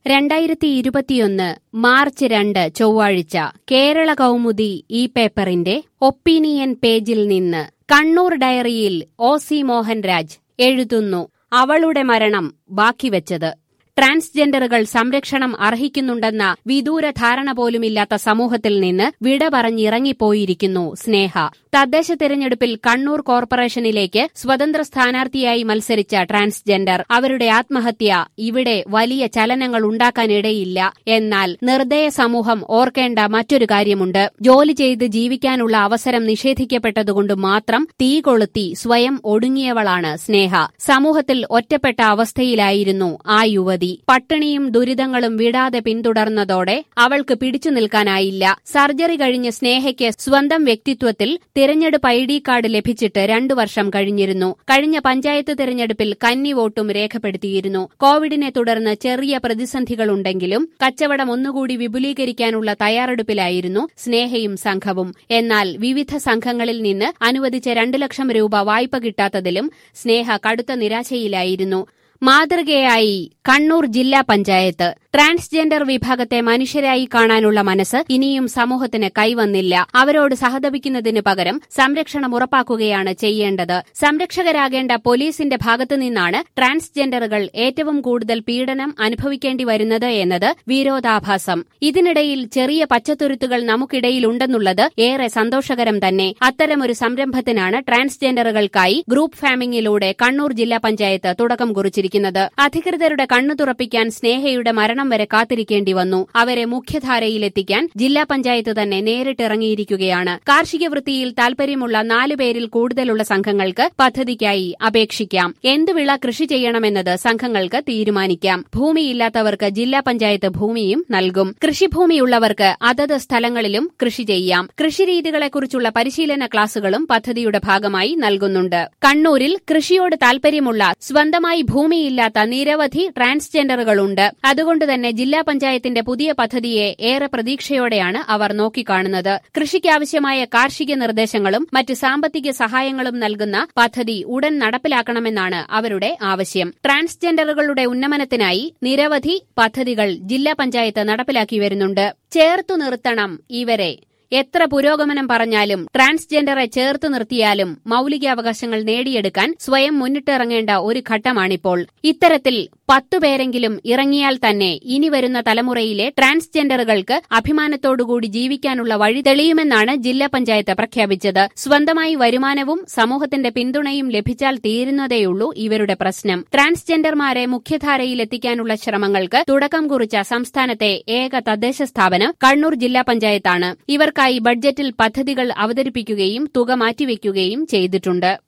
രണ്ടായിരത്തി ഇരുപത്തിയൊന്ന് മാർച്ച് രണ്ട് ചൊവ്വാഴ്ച കേരള കൗമുദി ഈ പേപ്പറിന്റെ ഒപ്പീനിയൻ പേജിൽ നിന്ന് കണ്ണൂർ ഡയറിയിൽ ഒ സി മോഹൻരാജ് എഴുതുന്നു അവളുടെ മരണം ബാക്കിവെച്ചത് ട്രാൻസ്ജെൻഡറുകൾ സംരക്ഷണം അർഹിക്കുന്നുണ്ടെന്ന വിദൂര ധാരണ പോലുമില്ലാത്ത സമൂഹത്തിൽ നിന്ന് വിട പറഞ്ഞിറങ്ങിപ്പോയിരിക്കുന്നു സ്നേഹ തദ്ദേശ തെരഞ്ഞെടുപ്പിൽ കണ്ണൂർ കോർപ്പറേഷനിലേക്ക് സ്വതന്ത്ര സ്ഥാനാർത്ഥിയായി മത്സരിച്ച ട്രാൻസ്ജെൻഡർ അവരുടെ ആത്മഹത്യ ഇവിടെ വലിയ ചലനങ്ങൾ ഉണ്ടാക്കാനിടയില്ല എന്നാൽ നിർദ്ദയ സമൂഹം ഓർക്കേണ്ട മറ്റൊരു കാര്യമുണ്ട് ജോലി ചെയ്ത് ജീവിക്കാനുള്ള അവസരം നിഷേധിക്കപ്പെട്ടതുകൊണ്ട് മാത്രം തീ കൊളുത്തി സ്വയം ഒടുങ്ങിയവളാണ് സ്നേഹ സമൂഹത്തിൽ ഒറ്റപ്പെട്ട അവസ്ഥയിലായിരുന്നു ആ യുവതി പട്ടിണിയും ദുരിതങ്ങളും വിടാതെ പിന്തുടർന്നതോടെ അവൾക്ക് പിടിച്ചു നിൽക്കാനായില്ല സർജറി കഴിഞ്ഞ സ്നേഹയ്ക്ക് സ്വന്തം വ്യക്തിത്വത്തിൽ തിരഞ്ഞെടുപ്പ് ഐ ഡി കാർഡ് ലഭിച്ചിട്ട് രണ്ടു വർഷം കഴിഞ്ഞിരുന്നു കഴിഞ്ഞ പഞ്ചായത്ത് തിരഞ്ഞെടുപ്പിൽ കന്നി വോട്ടും രേഖപ്പെടുത്തിയിരുന്നു കോവിഡിനെ തുടർന്ന് ചെറിയ പ്രതിസന്ധികളുണ്ടെങ്കിലും കച്ചവടം ഒന്നുകൂടി വിപുലീകരിക്കാനുള്ള തയ്യാറെടുപ്പിലായിരുന്നു സ്നേഹയും സംഘവും എന്നാൽ വിവിധ സംഘങ്ങളിൽ നിന്ന് അനുവദിച്ച രണ്ടു ലക്ഷം രൂപ വായ്പ കിട്ടാത്തതിലും സ്നേഹ കടുത്ത നിരാശയിലായിരുന്നു മാതൃകയായി കണ്ണൂർ ജില്ലാ പഞ്ചായത്ത് ട്രാൻസ്ജെൻഡർ വിഭാഗത്തെ മനുഷ്യരായി കാണാനുള്ള മനസ്സ് ഇനിയും സമൂഹത്തിന് കൈവന്നില്ല അവരോട് സഹതപിക്കുന്നതിന് പകരം സംരക്ഷണം ഉറപ്പാക്കുകയാണ് ചെയ്യേണ്ടത് സംരക്ഷകരാകേണ്ട പോലീസിന്റെ ഭാഗത്തുനിന്നാണ് ട്രാൻസ്ജെൻഡറുകൾ ഏറ്റവും കൂടുതൽ പീഡനം അനുഭവിക്കേണ്ടി വരുന്നത് എന്നത് വിരോധാഭാസം ഇതിനിടയിൽ ചെറിയ പച്ചത്തുരുത്തുകൾ നമുക്കിടയിലുണ്ടെന്നുള്ളത് ഏറെ സന്തോഷകരം തന്നെ അത്തരമൊരു സംരംഭത്തിനാണ് ട്രാൻസ്ജെൻഡറുകൾക്കായി ഗ്രൂപ്പ് ഫാമിംഗിലൂടെ കണ്ണൂർ ജില്ലാ പഞ്ചായത്ത് തുടക്കം കുറിച്ചിരിക്കുന്നത് അധികൃതരുടെ കണ്ണു തുറപ്പിക്കാൻ സ്നേഹയുടെ മരണം വരെ കാത്തിരിക്കേണ്ടി വന്നു അവരെ മുഖ്യധാരയിലെത്തിക്കാൻ ജില്ലാ പഞ്ചായത്ത് തന്നെ നേരിട്ടിറങ്ങിയിരിക്കുകയാണ് കാർഷിക വൃത്തിയിൽ താൽപര്യമുള്ള നാലു പേരിൽ കൂടുതലുള്ള സംഘങ്ങൾക്ക് പദ്ധതിക്കായി അപേക്ഷിക്കാം എന്ത് വിള കൃഷി ചെയ്യണമെന്നത് സംഘങ്ങൾക്ക് തീരുമാനിക്കാം ഭൂമിയില്ലാത്തവർക്ക് ജില്ലാ പഞ്ചായത്ത് ഭൂമിയും നൽകും കൃഷിഭൂമിയുള്ളവർക്ക് അതത് സ്ഥലങ്ങളിലും കൃഷി ചെയ്യാം കൃഷിരീതികളെക്കുറിച്ചുള്ള പരിശീലന ക്ലാസുകളും പദ്ധതിയുടെ ഭാഗമായി നൽകുന്നുണ്ട് കണ്ണൂരിൽ കൃഷിയോട് താൽപര്യമുള്ള സ്വന്തമായി ഭൂമിയില്ലാത്ത നിരവധി ട്രാൻസ്ജെൻഡറുകളുണ്ട് അതുകൊണ്ട് തന്നെ ജില്ലാ പഞ്ചായത്തിന്റെ പുതിയ പദ്ധതിയെ ഏറെ പ്രതീക്ഷയോടെയാണ് അവർ നോക്കിക്കാണുന്നത് കൃഷിക്കാവശ്യമായ കാർഷിക നിർദ്ദേശങ്ങളും മറ്റ് സാമ്പത്തിക സഹായങ്ങളും നൽകുന്ന പദ്ധതി ഉടൻ നടപ്പിലാക്കണമെന്നാണ് അവരുടെ ആവശ്യം ട്രാൻസ്ജെൻഡറുകളുടെ ഉന്നമനത്തിനായി നിരവധി പദ്ധതികൾ ജില്ലാ പഞ്ചായത്ത് നടപ്പിലാക്കി വരുന്നുണ്ട് ചേർത്തു നിർത്തണം ഇവരെ എത്ര പുരോഗമനം പറഞ്ഞാലും ട്രാൻസ്ജെൻഡറെ ചേർത്ത് നിർത്തിയാലും മൌലികാവകാശങ്ങൾ നേടിയെടുക്കാൻ സ്വയം മുന്നിട്ടിറങ്ങേണ്ട ഒരു ഘട്ടമാണിപ്പോൾ ഇത്തരത്തിൽ പത്തുപേരെങ്കിലും ഇറങ്ങിയാൽ തന്നെ ഇനി വരുന്ന തലമുറയിലെ ട്രാൻസ്ജെൻഡറുകൾക്ക് അഭിമാനത്തോടുകൂടി ജീവിക്കാനുള്ള വഴി തെളിയുമെന്നാണ് ജില്ലാ പഞ്ചായത്ത് പ്രഖ്യാപിച്ചത് സ്വന്തമായി വരുമാനവും സമൂഹത്തിന്റെ പിന്തുണയും ലഭിച്ചാൽ തീരുന്നതേയുള്ളൂ ഇവരുടെ പ്രശ്നം ട്രാൻസ്ജെൻഡർമാരെ മുഖ്യധാരയിലെത്തിക്കാനുള്ള ശ്രമങ്ങൾക്ക് തുടക്കം കുറിച്ച സംസ്ഥാനത്തെ ഏക തദ്ദേശ സ്ഥാപനം കണ്ണൂർ ജില്ലാ പഞ്ചായത്താണ് ഇവർക്കായി ബഡ്ജറ്റിൽ പദ്ധതികൾ അവതരിപ്പിക്കുകയും തുക മാറ്റിവെക്കുകയും ചെയ്തിട്ടുണ്ട്